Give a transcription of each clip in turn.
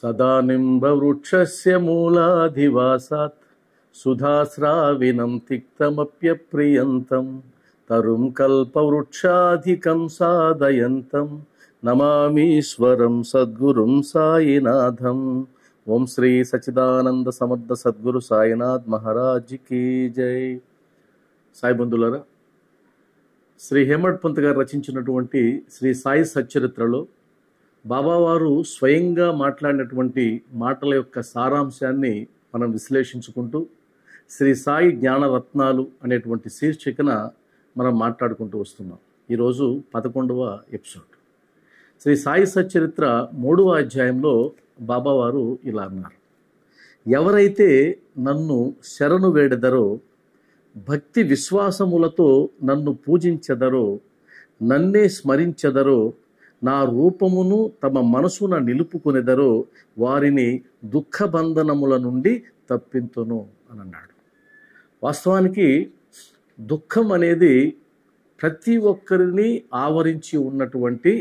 సదా నింబవృక్షస్య మూలాధివాసాత్ సుధాస్రావినం తిక్తమప్యప్రియంతం తరుం కల్పవృక్షాధికం సాదయంతం నమామీశ్వరం సద్గురుం సాయినాథం ఓం శ్రీ సచిదానంద సమర్థ సద్గురు సాయినాథ్ మహారాజ్ కీ జై సాయి బంధువులారా శ్రీ హేమడ్ పంత్ గారు రచించినటువంటి శ్రీ సాయి సచ్చరిత్రలో బాబావారు స్వయంగా మాట్లాడినటువంటి మాటల యొక్క సారాంశాన్ని మనం విశ్లేషించుకుంటూ శ్రీ సాయి జ్ఞానరత్నాలు అనేటువంటి శీర్షికన మనం మాట్లాడుకుంటూ వస్తున్నాం ఈరోజు పదకొండవ ఎపిసోడ్ శ్రీ సాయి సచ్చరిత్ర మూడవ అధ్యాయంలో బాబావారు ఇలా అన్నారు ఎవరైతే నన్ను శరణు వేడెదరో భక్తి విశ్వాసములతో నన్ను పూజించెదరో నన్నే స్మరించెదరో నా రూపమును తమ మనసున నిలుపుకొనెదరో వారిని దుఃఖబంధనముల నుండి తప్పింతును అని అన్నాడు వాస్తవానికి దుఃఖం అనేది ప్రతి ఒక్కరిని ఆవరించి ఉన్నటువంటి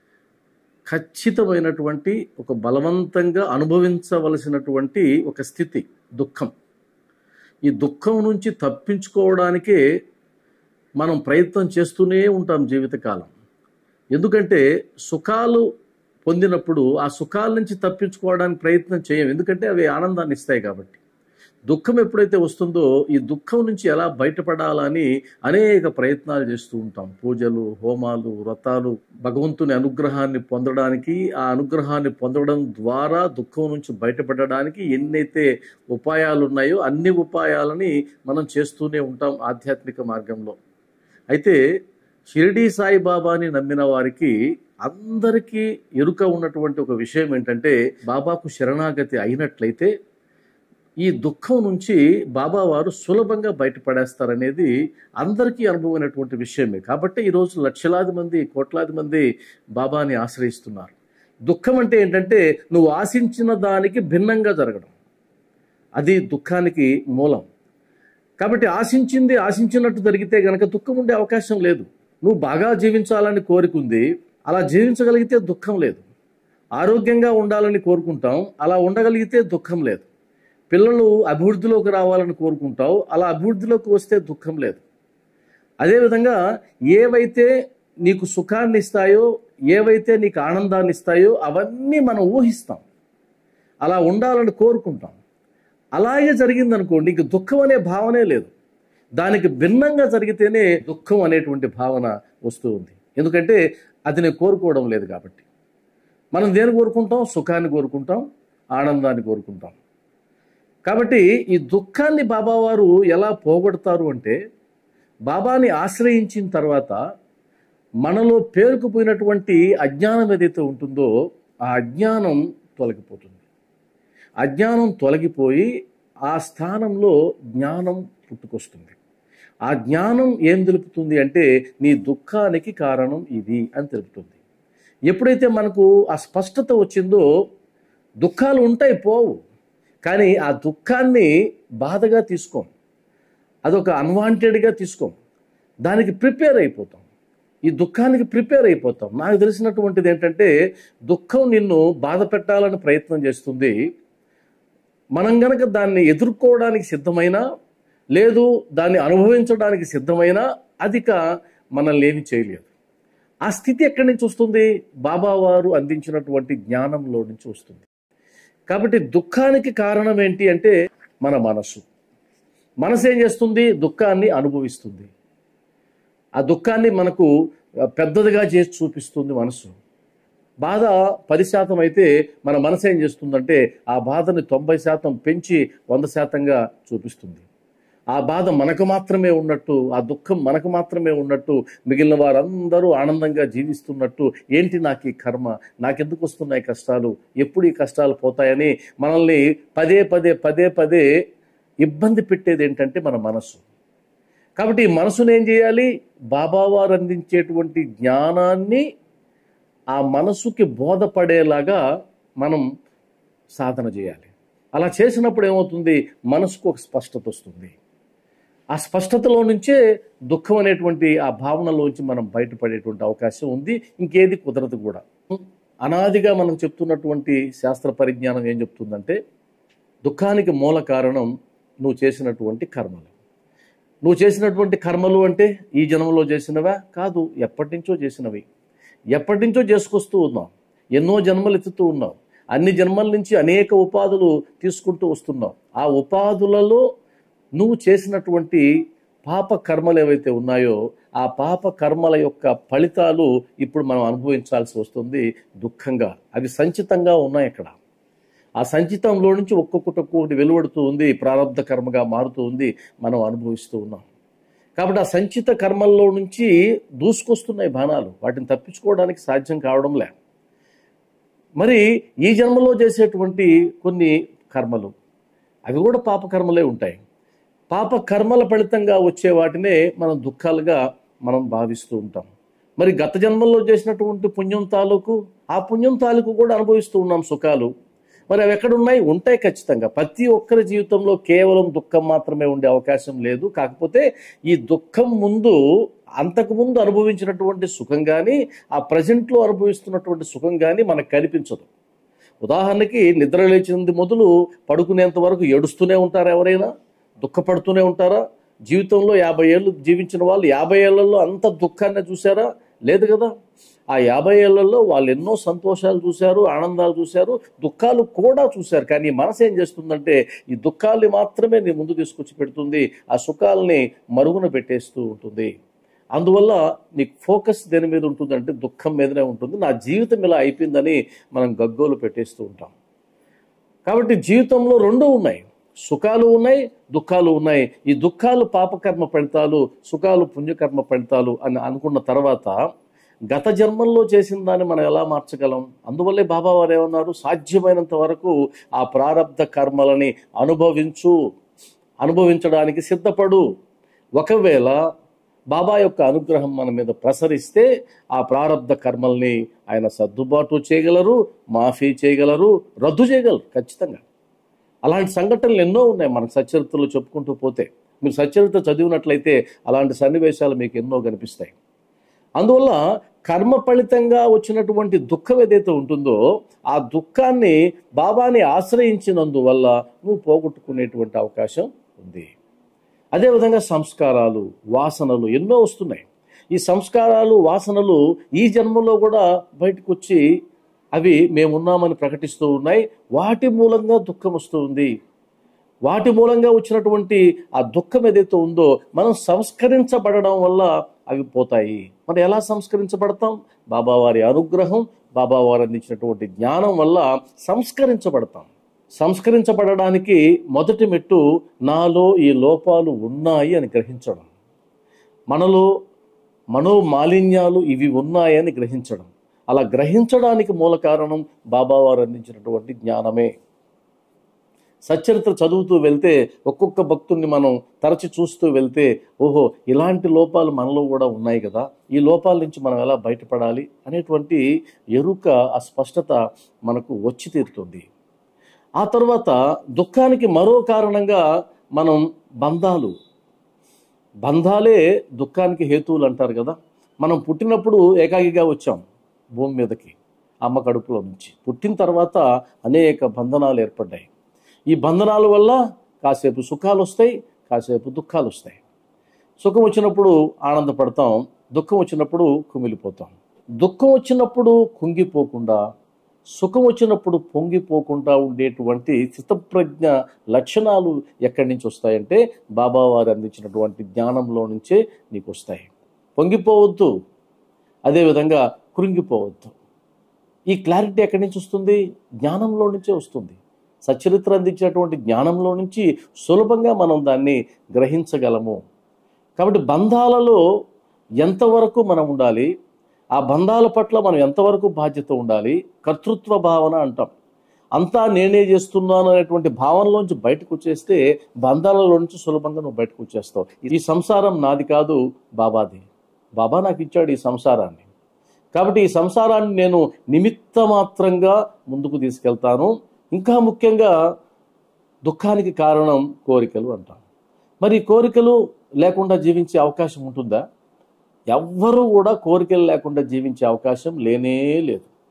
ఖచ్చితమైనటువంటి ఒక బలవంతంగా అనుభవించవలసినటువంటి ఒక స్థితి దుఃఖం ఈ దుఃఖం నుంచి తప్పించుకోవడానికే మనం ప్రయత్నం చేస్తూనే ఉంటాం జీవితకాలం ఎందుకంటే సుఖాలు పొందినప్పుడు ఆ సుఖాల నుంచి తప్పించుకోవడానికి ప్రయత్నం చేయం ఎందుకంటే అవి ఆనందాన్ని ఇస్తాయి కాబట్టి దుఃఖం ఎప్పుడైతే వస్తుందో ఈ దుఃఖం నుంచి ఎలా బయటపడాలని అనేక ప్రయత్నాలు చేస్తూ ఉంటాం పూజలు హోమాలు వ్రతాలు భగవంతుని అనుగ్రహాన్ని పొందడానికి ఆ అనుగ్రహాన్ని పొందడం ద్వారా దుఃఖం నుంచి బయటపడడానికి ఎన్నైతే ఉపాయాలు ఉన్నాయో అన్ని ఉపాయాలని మనం చేస్తూనే ఉంటాం ఆధ్యాత్మిక మార్గంలో అయితే షిరిడి సాయిబాబాని నమ్మిన వారికి అందరికీ ఎరుక ఉన్నటువంటి ఒక విషయం ఏంటంటే బాబాకు శరణాగతి అయినట్లయితే ఈ దుఃఖం నుంచి బాబా వారు సులభంగా బయటపడేస్తారనేది అందరికీ అనుభవమైనటువంటి విషయమే కాబట్టి ఈరోజు లక్షలాది మంది కోట్లాది మంది బాబాని ఆశ్రయిస్తున్నారు దుఃఖం అంటే ఏంటంటే నువ్వు ఆశించిన దానికి భిన్నంగా జరగడం అది దుఃఖానికి మూలం కాబట్టి ఆశించింది ఆశించినట్టు జరిగితే గనక దుఃఖం ఉండే అవకాశం లేదు నువ్వు బాగా జీవించాలని కోరుకుంది అలా జీవించగలిగితే దుఃఖం లేదు ఆరోగ్యంగా ఉండాలని కోరుకుంటాం అలా ఉండగలిగితే దుఃఖం లేదు పిల్లలు అభివృద్ధిలోకి రావాలని కోరుకుంటావు అలా అభివృద్ధిలోకి వస్తే దుఃఖం లేదు అదేవిధంగా ఏవైతే నీకు సుఖాన్ని ఇస్తాయో ఏవైతే నీకు ఆనందాన్ని ఇస్తాయో అవన్నీ మనం ఊహిస్తాం అలా ఉండాలని కోరుకుంటాం అలాగే జరిగిందనుకోండి ఇంక దుఃఖం అనే భావనే లేదు దానికి భిన్నంగా జరిగితేనే దుఃఖం అనేటువంటి భావన వస్తూ ఉంది ఎందుకంటే అది నేను కోరుకోవడం లేదు కాబట్టి మనం దేని కోరుకుంటాం సుఖాన్ని కోరుకుంటాం ఆనందాన్ని కోరుకుంటాం కాబట్టి ఈ దుఃఖాన్ని బాబావారు ఎలా పోగొడతారు అంటే బాబాని ఆశ్రయించిన తర్వాత మనలో పేరుకుపోయినటువంటి అజ్ఞానం ఏదైతే ఉంటుందో ఆ అజ్ఞానం తొలగిపోతుంది అజ్ఞానం తొలగిపోయి ఆ స్థానంలో జ్ఞానం పుట్టుకొస్తుంది ఆ జ్ఞానం ఏం తెలుపుతుంది అంటే నీ దుఃఖానికి కారణం ఇది అని తెలుపుతుంది ఎప్పుడైతే మనకు ఆ స్పష్టత వచ్చిందో దుఃఖాలు ఉంటాయి పోవు కానీ ఆ దుఃఖాన్ని బాధగా తీసుకోం అదొక అన్వాంటెడ్గా తీసుకోం దానికి ప్రిపేర్ అయిపోతాం ఈ దుఃఖానికి ప్రిపేర్ అయిపోతాం నాకు తెలిసినటువంటిది ఏంటంటే దుఃఖం నిన్ను బాధ పెట్టాలని ప్రయత్నం చేస్తుంది మనం గనక దాన్ని ఎదుర్కోవడానికి సిద్ధమైనా లేదు దాన్ని అనుభవించడానికి సిద్ధమైనా అధిక మనల్ని ఏమి చేయలేదు ఆ స్థితి ఎక్కడి నుంచి వస్తుంది బాబా వారు అందించినటువంటి జ్ఞానంలో నుంచి వస్తుంది కాబట్టి దుఃఖానికి కారణం ఏంటి అంటే మన మనసు మనసు ఏం చేస్తుంది దుఃఖాన్ని అనుభవిస్తుంది ఆ దుఃఖాన్ని మనకు పెద్దదిగా చేసి చూపిస్తుంది మనసు బాధ పది శాతం అయితే మన మనసు ఏం చేస్తుందంటే ఆ బాధని తొంభై శాతం పెంచి వంద శాతంగా చూపిస్తుంది ఆ బాధ మనకు మాత్రమే ఉన్నట్టు ఆ దుఃఖం మనకు మాత్రమే ఉన్నట్టు మిగిలిన వారందరూ ఆనందంగా జీవిస్తున్నట్టు ఏంటి నాకు ఈ కర్మ నాకెందుకు వస్తున్నాయి కష్టాలు ఎప్పుడు ఈ కష్టాలు పోతాయని మనల్ని పదే పదే పదే పదే ఇబ్బంది పెట్టేది ఏంటంటే మన మనసు కాబట్టి ఈ మనసును ఏం చేయాలి బాబావారు అందించేటువంటి జ్ఞానాన్ని ఆ మనసుకి బోధపడేలాగా మనం సాధన చేయాలి అలా చేసినప్పుడు ఏమవుతుంది మనసుకు ఒక స్పష్టత వస్తుంది ఆ స్పష్టతలో నుంచే దుఃఖం అనేటువంటి ఆ భావనలోంచి మనం బయటపడేటువంటి అవకాశం ఉంది ఇంకేది కుదరదు కూడా అనాదిగా మనం చెప్తున్నటువంటి శాస్త్ర పరిజ్ఞానం ఏం చెప్తుందంటే దుఃఖానికి మూల కారణం నువ్వు చేసినటువంటి కర్మలు నువ్వు చేసినటువంటి కర్మలు అంటే ఈ జన్మలో చేసినవా కాదు ఎప్పటి నుంచో చేసినవి ఎప్పటి నుంచో చేసుకొస్తూ ఉన్నావు ఎన్నో జన్మలు ఎత్తుతూ ఉన్నావు అన్ని జన్మల నుంచి అనేక ఉపాధులు తీసుకుంటూ వస్తున్నావు ఆ ఉపాధులలో నువ్వు చేసినటువంటి పాప కర్మలు ఏవైతే ఉన్నాయో ఆ పాప కర్మల యొక్క ఫలితాలు ఇప్పుడు మనం అనుభవించాల్సి వస్తుంది దుఃఖంగా అవి సంచితంగా ఉన్నాయి అక్కడ ఆ సంచితంలో నుంచి ఒక్కొక్కటి ఒక్కొక్కటి వెలువడుతూ ఉంది ప్రారంధ కర్మగా మారుతూ ఉంది మనం అనుభవిస్తూ ఉన్నాం కాబట్టి ఆ సంచిత కర్మల్లో నుంచి దూసుకొస్తున్నాయి బాణాలు వాటిని తప్పించుకోవడానికి సాధ్యం కావడం లే మరి ఈ జన్మలో చేసేటువంటి కొన్ని కర్మలు అవి కూడా పాప కర్మలే ఉంటాయి పాప కర్మల ఫలితంగా వచ్చే వాటినే మనం దుఃఖాలుగా మనం భావిస్తూ ఉంటాం మరి గత జన్మల్లో చేసినటువంటి పుణ్యం తాలూకు ఆ పుణ్యం తాలూకు కూడా అనుభవిస్తూ ఉన్నాం సుఖాలు మరి అవి ఎక్కడున్నాయి ఉంటాయి ఖచ్చితంగా ప్రతి ఒక్కరి జీవితంలో కేవలం దుఃఖం మాత్రమే ఉండే అవకాశం లేదు కాకపోతే ఈ దుఃఖం ముందు అంతకు ముందు అనుభవించినటువంటి సుఖం కానీ ఆ ప్రజెంట్లో అనుభవిస్తున్నటువంటి సుఖం కానీ మనకు కనిపించదు ఉదాహరణకి నిద్ర లేచింది మొదలు పడుకునేంత వరకు ఏడుస్తూనే ఉంటారా ఎవరైనా దుఃఖపడుతూనే ఉంటారా జీవితంలో యాభై ఏళ్ళు జీవించిన వాళ్ళు యాభై ఏళ్లలో అంత దుఃఖాన్ని చూసారా లేదు కదా ఆ యాభై ఏళ్లలో వాళ్ళు ఎన్నో సంతోషాలు చూశారు ఆనందాలు చూశారు దుఃఖాలు కూడా చూశారు కానీ మనసు ఏం చేస్తుందంటే ఈ దుఃఖాల్ని మాత్రమే నీ ముందు తీసుకొచ్చి పెడుతుంది ఆ సుఖాలని మరుగున పెట్టేస్తూ ఉంటుంది అందువల్ల నీకు ఫోకస్ దేని మీద ఉంటుందంటే దుఃఖం మీదనే ఉంటుంది నా జీవితం ఇలా అయిపోయిందని మనం గగ్గోలు పెట్టేస్తూ ఉంటాం కాబట్టి జీవితంలో రెండూ ఉన్నాయి సుఖాలు ఉన్నాయి దుఃఖాలు ఉన్నాయి ఈ దుఃఖాలు పాపకర్మ ఫలితాలు సుఖాలు పుణ్యకర్మ ఫలితాలు అని అనుకున్న తర్వాత గత జన్మల్లో చేసిన దాన్ని మనం ఎలా మార్చగలం అందువల్లే బాబా వారు ఏమన్నారు సాధ్యమైనంత వరకు ఆ ప్రారంధ కర్మలని అనుభవించు అనుభవించడానికి సిద్ధపడు ఒకవేళ బాబా యొక్క అనుగ్రహం మన మీద ప్రసరిస్తే ఆ ప్రారంధ కర్మల్ని ఆయన సర్దుబాటు చేయగలరు మాఫీ చేయగలరు రద్దు చేయగలరు ఖచ్చితంగా అలాంటి సంఘటనలు ఎన్నో ఉన్నాయి మన సచరిత్రలో చెప్పుకుంటూ పోతే మీరు సచరిత్ర చదివినట్లయితే అలాంటి సన్నివేశాలు మీకు ఎన్నో కనిపిస్తాయి అందువల్ల కర్మ ఫలితంగా వచ్చినటువంటి దుఃఖం ఏదైతే ఉంటుందో ఆ దుఃఖాన్ని బాబాని ఆశ్రయించినందువల్ల నువ్వు పోగొట్టుకునేటువంటి అవకాశం ఉంది అదేవిధంగా సంస్కారాలు వాసనలు ఎన్నో వస్తున్నాయి ఈ సంస్కారాలు వాసనలు ఈ జన్మలో కూడా బయటకు వచ్చి అవి మేమున్నామని ప్రకటిస్తూ ఉన్నాయి వాటి మూలంగా దుఃఖం వస్తూ ఉంది వాటి మూలంగా వచ్చినటువంటి ఆ దుఃఖం ఏదైతే ఉందో మనం సంస్కరించబడడం వల్ల అవి పోతాయి మనం ఎలా సంస్కరించబడతాం బాబావారి అనుగ్రహం బాబావారు అందించినటువంటి జ్ఞానం వల్ల సంస్కరించబడతాం సంస్కరించబడడానికి మొదటి మెట్టు నాలో ఈ లోపాలు ఉన్నాయి అని గ్రహించడం మనలో మనోమాలిన్యాలు ఇవి ఉన్నాయని గ్రహించడం అలా గ్రహించడానికి మూల కారణం బాబావారు అందించినటువంటి జ్ఞానమే సచ్చరిత్ర చదువుతూ వెళ్తే ఒక్కొక్క భక్తుల్ని మనం తరచి చూస్తూ వెళ్తే ఓహో ఇలాంటి లోపాలు మనలో కూడా ఉన్నాయి కదా ఈ లోపాల నుంచి మనం ఎలా బయటపడాలి అనేటువంటి ఎరుక ఆ స్పష్టత మనకు వచ్చి తీరుతుంది ఆ తర్వాత దుఃఖానికి మరో కారణంగా మనం బంధాలు బంధాలే దుఃఖానికి హేతువులు అంటారు కదా మనం పుట్టినప్పుడు ఏకాకిగా వచ్చాం భూమి మీదకి అమ్మ కడుపులో నుంచి పుట్టిన తర్వాత అనేక బంధనాలు ఏర్పడ్డాయి ఈ బంధనాల వల్ల కాసేపు సుఖాలు వస్తాయి కాసేపు దుఃఖాలు వస్తాయి సుఖం వచ్చినప్పుడు ఆనందపడతాం దుఃఖం వచ్చినప్పుడు కుమిలిపోతాం దుఃఖం వచ్చినప్పుడు కుంగిపోకుండా సుఖం వచ్చినప్పుడు పొంగిపోకుండా ఉండేటువంటి స్థితప్రజ్ఞ లక్షణాలు ఎక్కడి నుంచి వస్తాయంటే బాబా వారు అందించినటువంటి జ్ఞానంలో నుంచే నీకు వస్తాయి పొంగిపోవద్దు అదేవిధంగా కృంగిపోవద్దు ఈ క్లారిటీ ఎక్కడి నుంచి వస్తుంది జ్ఞానంలో నుంచే వస్తుంది సచరిత్ర అందించినటువంటి జ్ఞానంలో నుంచి సులభంగా మనం దాన్ని గ్రహించగలము కాబట్టి బంధాలలో ఎంతవరకు మనం ఉండాలి ఆ బంధాల పట్ల మనం ఎంతవరకు బాధ్యత ఉండాలి కర్తృత్వ భావన అంటాం అంతా నేనే చేస్తున్నాను అనేటువంటి భావనలోంచి బయటకు వచ్చేస్తే బంధాలలో నుంచి సులభంగా నువ్వు బయటకు వచ్చేస్తావు ఈ సంసారం నాది కాదు బాబాది బాబా నాకు ఇచ్చాడు ఈ సంసారాన్ని కాబట్టి ఈ సంసారాన్ని నేను నిమిత్త మాత్రంగా ముందుకు తీసుకెళ్తాను ఇంకా ముఖ్యంగా దుఃఖానికి కారణం కోరికలు అంటాం మరి ఈ కోరికలు లేకుండా జీవించే అవకాశం ఉంటుందా ఎవ్వరూ కూడా కోరికలు లేకుండా జీవించే అవకాశం లేనే లేదు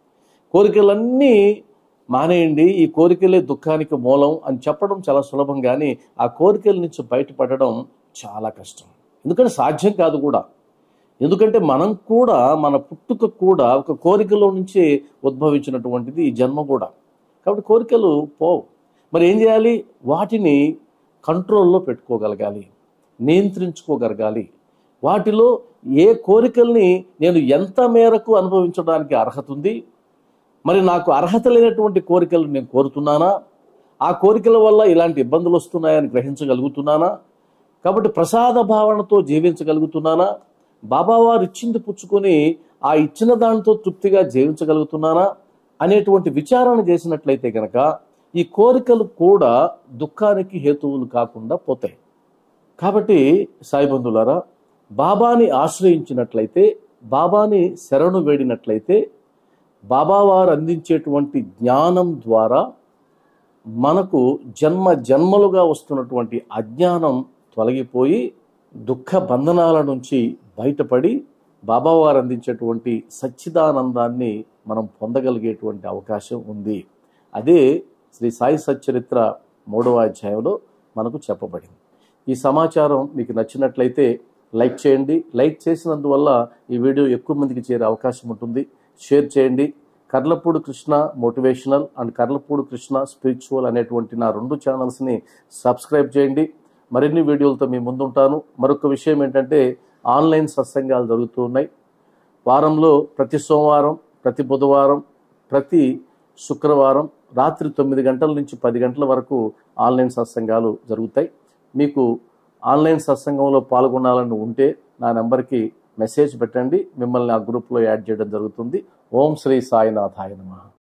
కోరికలన్నీ మానేయండి ఈ కోరికలే దుఃఖానికి మూలం అని చెప్పడం చాలా సులభం కానీ ఆ కోరికల నుంచి బయటపడడం చాలా కష్టం ఎందుకంటే సాధ్యం కాదు కూడా ఎందుకంటే మనం కూడా మన పుట్టుక కూడా ఒక కోరికలో నుంచి ఉద్భవించినటువంటిది ఈ జన్మ కూడా కాబట్టి కోరికలు పోవు మరి ఏం చేయాలి వాటిని కంట్రోల్లో పెట్టుకోగలగాలి నియంత్రించుకోగలగాలి వాటిలో ఏ కోరికల్ని నేను ఎంత మేరకు అనుభవించడానికి అర్హత ఉంది మరి నాకు అర్హత లేనటువంటి కోరికలు నేను కోరుతున్నానా ఆ కోరికల వల్ల ఇలాంటి ఇబ్బందులు వస్తున్నాయని గ్రహించగలుగుతున్నానా కాబట్టి ప్రసాద భావనతో జీవించగలుగుతున్నానా బాబావారు ఇచ్చింది పుచ్చుకొని ఆ ఇచ్చిన దానితో తృప్తిగా జీవించగలుగుతున్నానా అనేటువంటి విచారణ చేసినట్లయితే కనుక ఈ కోరికలు కూడా దుఃఖానికి హేతువులు కాకుండా పోతాయి కాబట్టి సాయిబంధులారా బాబాని ఆశ్రయించినట్లయితే బాబాని శరణు వేడినట్లయితే బాబావారు అందించేటువంటి జ్ఞానం ద్వారా మనకు జన్మ జన్మలుగా వస్తున్నటువంటి అజ్ఞానం తొలగిపోయి దుఃఖ బంధనాల నుంచి బయటపడి బాబావారు అందించేటువంటి సచ్చిదానందాన్ని మనం పొందగలిగేటువంటి అవకాశం ఉంది అదే శ్రీ సాయి సచ్చరిత్ర మూడవ అధ్యాయంలో మనకు చెప్పబడింది ఈ సమాచారం మీకు నచ్చినట్లయితే లైక్ చేయండి లైక్ చేసినందువల్ల ఈ వీడియో ఎక్కువ మందికి చేరే అవకాశం ఉంటుంది షేర్ చేయండి Karlapudi Krishna motivational and Karlapudi Krishna spiritual అనేటువంటి నా రెండు ఛానల్స్ని సబ్స్క్రైబ్ చేయండి మరిన్ని వీడియోలతో మీ ముందుంటాను మరొక విషయం ఏంటంటే ఆన్లైన్ సత్సంగాలు జరుగుతూ ఉన్నాయి వారంలో ప్రతి సోమవారం ప్రతి బుధవారం ప్రతి శుక్రవారం రాత్రి తొమ్మిది గంటల నుంచి పది గంటల వరకు ఆన్లైన్ సత్సంగాలు జరుగుతాయి మీకు ఆన్లైన్ సత్సంగంలో పాల్గొనాలని ఉంటే నా నెంబర్కి మెసేజ్ పెట్టండి మిమ్మల్ని ఆ గ్రూప్లో యాడ్ చేయడం జరుగుతుంది ఓం శ్రీ సాయినాథాయ నమః